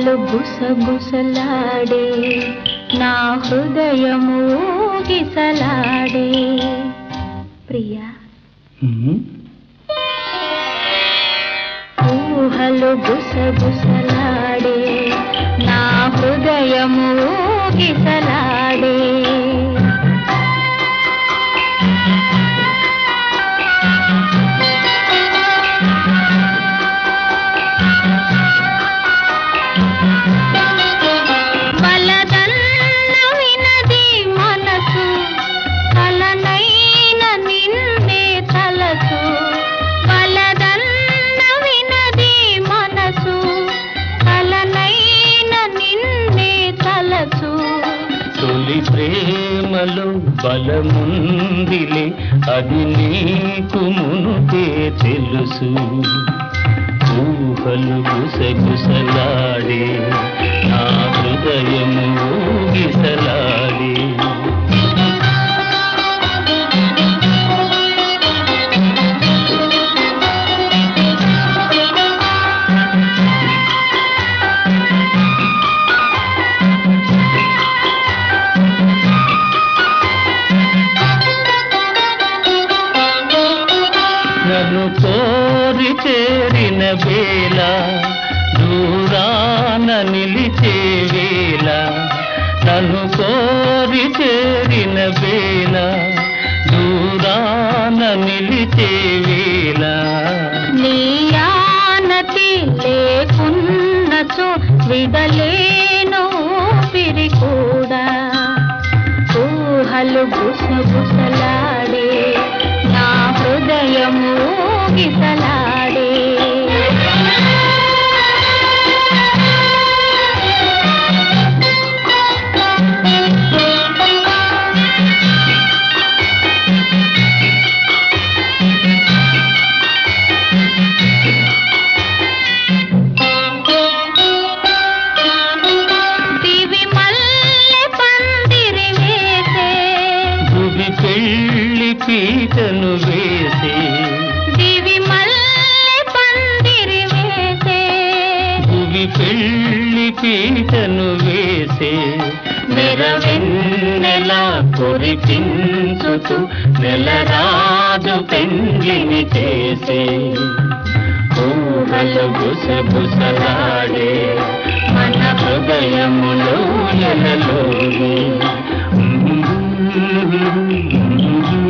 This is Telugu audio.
ఊహలు గుసగుసలాడే నా హృదయము గిసలాడే ప్రియా ఊహలు గుసగుసలాడే నా హృదయము గిసలాడే వలదన్న వినది మనసు కలనైన నిన్నే తలసు వలదన్న వినది మనసు కలనైన నిన్నే తలసు తొలి ప్రేమలో బలముందిలే అది నీకు మునుపే తెలుసు ఊహలు గుసగుసలాడే నా హృదయము ఊగిసలాడే నన్ను కోరి చేరిన వేళ దూరాన నిలిచే వేళ నన్ను కోరి చేరిన వేళ దూరాన నిలిచే వేళ నీయానతి లేకున్నచో విడలేను పిరి కూడా ఊహలు గుసగుసలాడే నా హృదయము గిసలాడే దివి మల్లె పందిరి వేసే భువి పెళ్ళి పీటను వేసే దివి మల్లె పందిరి వేసే భువి పెళ్ళి పీటను వేసే నెరవెన్నెలా కురిపించుతూ నెలరాజు పెండ్లిని చేసే ఊహలు గుసగుసలాడే మన హృదయములో ఎలలోనే